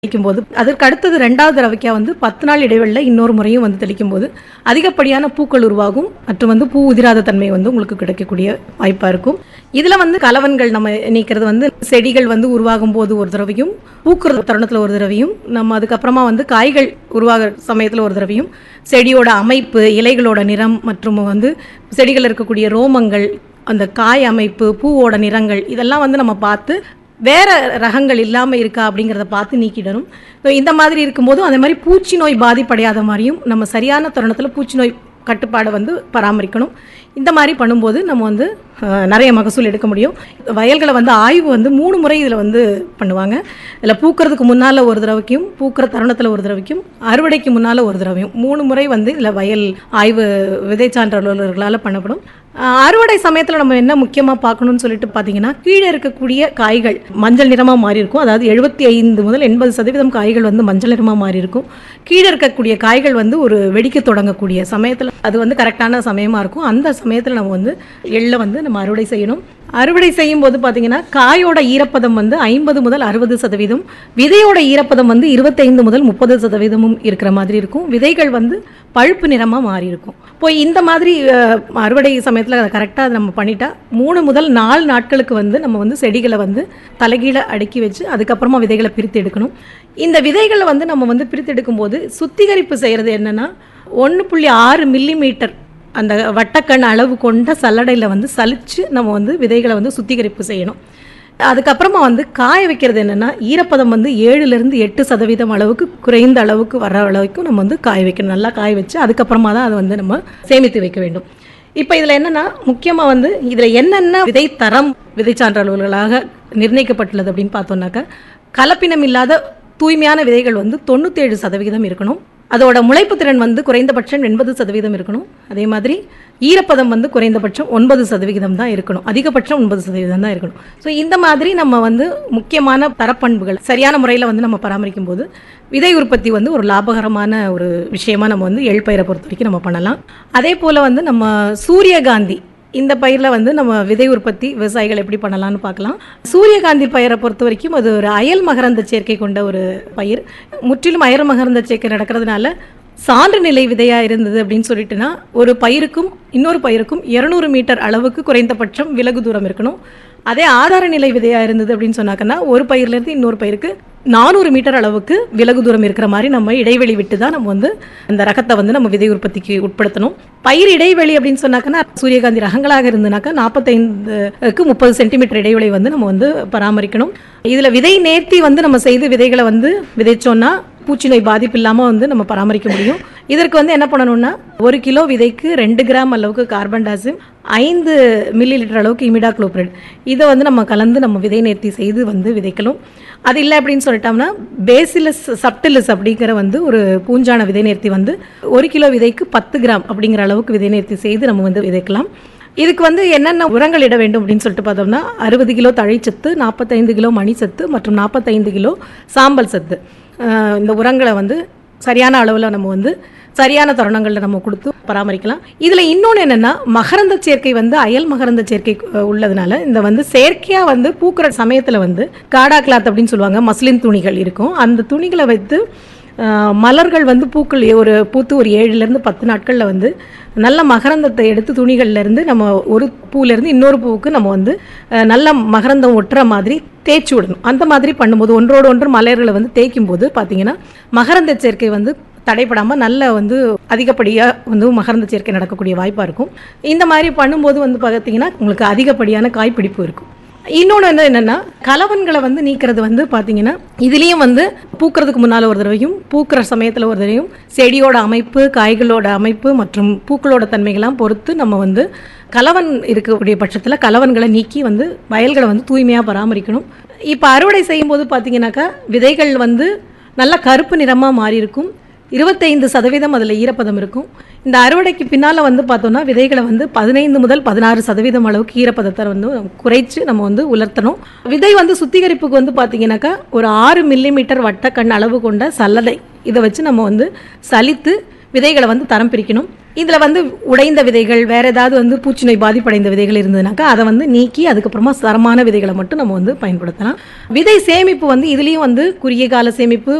தெளிக்கும் போது அதற்கு அடுத்தது ரெண்டாவது தடவைக்கா வந்து பத்து நாள் இடைவெளியில் இன்னொரு முறையும் வந்து தெளிக்கும் போது அதிகப்படியான பூக்கள் உருவாகும் மற்றும் வந்து பூ உதிராத தன்மை வந்து உங்களுக்கு கிடைக்கக்கூடிய வாய்ப்பா இருக்கும் இதுல வந்து கலவன்கள் நம்ம நீக்கிறது வந்து செடிகள் வந்து உருவாகும் போது ஒரு தடவையும் பூக்குற தருணத்துல ஒரு தடவையும் நம்ம அதுக்கப்புறமா வந்து காய்கள் உருவாக சமயத்துல ஒரு தடவையும் செடியோட அமைப்பு இலைகளோட நிறம் மற்றும் வந்து செடிகள் இருக்கக்கூடிய ரோமங்கள் அந்த காய் அமைப்பு பூவோட நிறங்கள் இதெல்லாம் வந்து நம்ம பார்த்து வேற ரகங்கள் இல்லாமல் இருக்கா அப்படிங்கிறத பார்த்து நீக்கிடணும் So, இந்த மாதிரி இருக்கும்போதும் அதே மாதிரி பூச்சி நோய் பாதிப்படையாத மாதிரியும் நம்ம சரியான தருணத்தில் பூச்சி நோய் கட்டுப்பாடை வந்து பராமரிக்கணும் இந்த மாதிரி பண்ணும்போது நம்ம வந்து அஹ், நிறைய மகசூல் எடுக்க முடியும் வயல்களை வந்து ஆய்வு வந்து மூணு முறை இதில் வந்து பண்ணுவாங்க இதில் பூக்கிறதுக்கு முன்னால் ஒரு தடவைக்கும் பூக்கிற தருணத்தில் ஒரு தடவைக்கும் அறுவடைக்கு முன்னால் ஒரு தடவையும் மூணு முறை வந்து இதில் வயல் ஆய்வு விதை சான்றவர்களால் பண்ணப்படும் அஹ், அறுவடை சமயத்தில் நம்ம என்ன முக்கியமாக பார்க்கணும்னு சொல்லிட்டு பார்த்தீங்கன்னா கீழே இருக்கக்கூடிய காய்கள் மஞ்சள் நிறமாக மாறி இருக்கும் அதாவது எழுபத்தி ஐந்து முதல் எண்பது சதவீதம் காய்கள் வந்து மஞ்சள் நிறமாக மாறி இருக்கும் கீழே இருக்கக்கூடிய காய்கள் வந்து ஒரு வெடிக்க தொடங்கக்கூடிய சமயத்தில் அது வந்து கரெக்டான சமயமாக இருக்கும் அந்த சமயத்தில் நம்ம வந்து எள்ளை வந்து நம்ம அறுவடை செய்யணும் அறுவடை செய்யும் போது பார்த்தீங்கன்னா காயோட ஈரப்பதம் வந்து ஐம்பது முதல் அறுபது சதவீதம் விதையோட ஈரப்பதம் வந்து இருபத்தைந்து முதல் முப்பது சதவீதமும் இருக்கிற மாதிரி இருக்கும் விதைகள் வந்து பழுப்பு நிறமாக மாறி இருக்கும் இப்போ இந்த மாதிரி அஹ், அறுவடை சமயத்தில் அதை கரெக்டாக நம்ம பண்ணிட்டா மூணு முதல் நாலு நாட்களுக்கு வந்து நம்ம வந்து செடிகளை வந்து தலைகீழ அடுக்கி வச்சு அதுக்கப்புறமா விதைகளை பிரித்து எடுக்கணும் இந்த விதைகளை வந்து நம்ம வந்து பிரித்து எடுக்கும்போது சுத்திகரிப்பு செய்கிறது என்னன்னா ஒன்று புள்ளி ஆறு மில்லி மீட்டர் அந்த வட்டக்கண் அளவு கொண்ட சல்லடையில் வந்து சலிச்சு நம்ம வந்து விதைகளை வந்து சுத்திகரிப்பு செய்யணும் அதுக்கப்புறமா வந்து காய வைக்கிறது என்னன்னா ஈரப்பதம் வந்து ஏழுலேருந்து எட்டு சதவீதம் அளவுக்கு குறைந்த அளவுக்கு வர அளவுக்கு நம்ம வந்து காய வைக்கணும் நல்லா காய வச்சு அதுக்கப்புறமா தான் அதை வந்து நம்ம சேமித்து வைக்க வேண்டும் இப்போ இதில் என்னன்னா முக்கியமாக வந்து இதில் என்னென்ன விதை தரம் விதை சான்றல்களாக நிர்ணயிக்கப்பட்டுள்ளது அப்படின்னு பார்த்தோம்னாக்கா கலப்பினம் இல்லாத தூய்மையான விதைகள் வந்து தொண்ணூத்தேழு சதவிகிதம் இருக்கணும் அதோட முளைப்பு திறன் வந்து குறைந்தபட்சம் எண்பது சதவீதம் இருக்கணும் அதே மாதிரி ஈரப்பதம் வந்து குறைந்தபட்சம் ஒன்பது சதவிகிதம் தான் இருக்கணும் அதிகபட்சம் ஒன்பது சதவீதம் தான் இருக்கணும் ஸோ இந்த மாதிரி நம்ம வந்து முக்கியமான தரப்பண்புகள் சரியான முறையில் வந்து நம்ம பராமரிக்கும் போது விதை உற்பத்தி வந்து ஒரு லாபகரமான ஒரு விஷயமா நம்ம வந்து எள் பயிரை பொறுத்த வரைக்கும் நம்ம பண்ணலாம் அதே போல் வந்து நம்ம சூரியகாந்தி இந்த பயிரில் வந்து நம்ம விதை உற்பத்தி விவசாயிகள் எப்படி பண்ணலாம்னு பார்க்கலாம் சூரியகாந்தி பயிரை பொறுத்த வரைக்கும் அது ஒரு அயல் மகரந்த சேர்க்கை கொண்ட ஒரு பயிர் முற்றிலும் அயல் மகரந்த சேர்க்கை நடக்கிறதுனால சான்று நிலை விதையா இருந்தது அப்படின்னு சொல்லிட்டுனா ஒரு பயிருக்கும் இன்னொரு பயிருக்கும் இருநூறு மீட்டர் அளவுக்கு குறைந்தபட்சம் விலகு தூரம் இருக்கணும் அதே ஆதார நிலை விதையா இருந்தது அப்படின்னு சொன்னாக்கன்னா ஒரு பயிர்ல இருந்து இன்னொரு பயிருக்கு நானூறு மீட்டர் அளவுக்கு விலகு தூரம் இருக்கிற மாதிரி நம்ம இடைவெளி விட்டு தான் நம்ம வந்து அந்த ரகத்தை வந்து நம்ம விதை உற்பத்திக்கு உட்படுத்தணும் பயிர் இடைவெளி அப்படின்னு சொன்னாக்கன்னா சூரியகாந்தி ரகங்களாக இருந்தனாக்கா நாற்பத்தைந்துக்கு முப்பது சென்டிமீட்டர் இடைவெளி வந்து நம்ம வந்து பராமரிக்கணும் இதுல விதை நேர்த்தி வந்து நம்ம செய்து விதைகளை வந்து விதைச்சோம்னா பூச்சி நோய் பாதிப்பு இல்லாமல் வந்து நம்ம பராமரிக்க முடியும் இதற்கு வந்து என்ன பண்ணணும்னா ஒரு கிலோ விதைக்கு ரெண்டு கிராம் அளவுக்கு கார்பன் டாசிம் ஐந்து மில்லி லிட்டர் அளவுக்கு இமிடா குளோப்ரைட் இதை வந்து நம்ம கலந்து நம்ம விதை நேர்த்தி செய்து வந்து விதைக்கணும் அது இல்லை அப்படின்னு சொல்லிட்டோம்னா பேசிலஸ் சப்டிலிஸ் அப்படிங்கிற வந்து ஒரு பூஞ்சான விதை நேர்த்தி வந்து ஒரு கிலோ விதைக்கு பத்து கிராம் அப்படிங்கிற அளவுக்கு விதை நேர்த்தி செய்து நம்ம வந்து விதைக்கலாம் இதுக்கு வந்து என்னென்ன உரங்கள் இட வேண்டும் அப்படின்னு சொல்லிட்டு பார்த்தோம்னா அறுபது கிலோ தழைச்சத்து நாற்பத்தைந்து கிலோ மணிச்சத்து மற்றும் நாற்பத்தைந்து கிலோ சாம்பல் சத்து அஹ் இந்த உரங்களை வந்து சரியான அளவில் நம்ம வந்து சரியான தருணங்களில் நம்ம கொடுத்து பராமரிக்கலாம் இதில் இன்னொன்று என்னென்னா மகரந்த சேர்க்கை வந்து அயல் மகரந்த சேர்க்கை அஹ், உள்ளதுனால இந்த வந்து செயற்கையாக வந்து பூக்கிற சமயத்தில் வந்து காடா கிளாத் அப்படின்னு சொல்லுவாங்க மஸ்லின் துணிகள் இருக்கும் அந்த துணிகளை வைத்து அஹ், மலர்கள் வந்து பூக்கள் ஒரு பூத்து ஒரு ஏழுலேருந்து பத்து நாட்களில் வந்து நல்ல மகரந்தத்தை எடுத்து துணிகள்ல இருந்து நம்ம ஒரு பூலேருந்து இன்னொரு பூவுக்கு நம்ம வந்து அஹ், நல்ல மகரந்தம் ஒட்டுற மாதிரி தேய்ச்சி விடணும் அந்த மாதிரி பண்ணும்போது ஒன்றோடு ஒன்று மலர்களை வந்து தேய்க்கும் போது பார்த்தீங்கன்னா மகரந்த சேர்க்கை வந்து தடைப்படாமல் நல்ல வந்து அதிகப்படியாக வந்து மகரந்த சேர்க்கை நடக்கக்கூடிய வாய்ப்பாக இருக்கும் இந்த மாதிரி பண்ணும்போது வந்து பார்த்தீங்கன்னா உங்களுக்கு அதிகப்படியான காய்ப்பிடிப்பு இருக்கும் இன்னொன்று வந்து என்னென்னா கலவன்களை வந்து நீக்கிறது வந்து பார்த்தீங்கன்னா இதுலேயும் வந்து பூக்கிறதுக்கு முன்னால் ஒரு தடவையும் பூக்கிற சமயத்தில் ஒரு தடவையும் செடியோட அமைப்பு காய்களோட அமைப்பு மற்றும் பூக்களோட தன்மைகள்லாம் பொறுத்து நம்ம வந்து கலவன் இருக்கக்கூடிய பட்சத்தில் கலவன்களை நீக்கி வந்து வயல்களை வந்து தூய்மையாக பராமரிக்கணும் இப்போ அறுவடை செய்யும்போது பார்த்தீங்கன்னாக்கா விதைகள் வந்து நல்ல கருப்பு நிறமாக மாறி இருக்கும் இருபத்தைந்து சதவீதம் அதில் ஈரப்பதம் இருக்கும் இந்த அறுவடைக்கு பின்னால் வந்து பார்த்தோம்னா விதைகளை வந்து பதினைந்து முதல் பதினாறு சதவீதம் அளவுக்கு ஈரப்பதத்தை வந்து குறைச்சு நம்ம வந்து உலர்த்தணும் விதை வந்து சுத்திகரிப்புக்கு வந்து பார்த்தீங்கன்னாக்கா ஒரு ஆறு மில்லி மீட்டர் வட்டக்கண் அளவு கொண்ட சல்லடை இதை வச்சு நம்ம வந்து சலித்து விதைகளை வந்து தரம் பிரிக்கணும் இதில் வந்து உடைந்த விதைகள் வேற ஏதாவது வந்து பூச்சி நோய் பாதிப்படைந்த விதைகள் இருந்ததுனாக்கா அதை வந்து நீக்கி அதுக்கப்புறமா தரமான விதைகளை மட்டும் நம்ம வந்து பயன்படுத்தலாம் விதை சேமிப்பு வந்து இதுலேயும் வந்து குறுகிய கால சேமிப்பு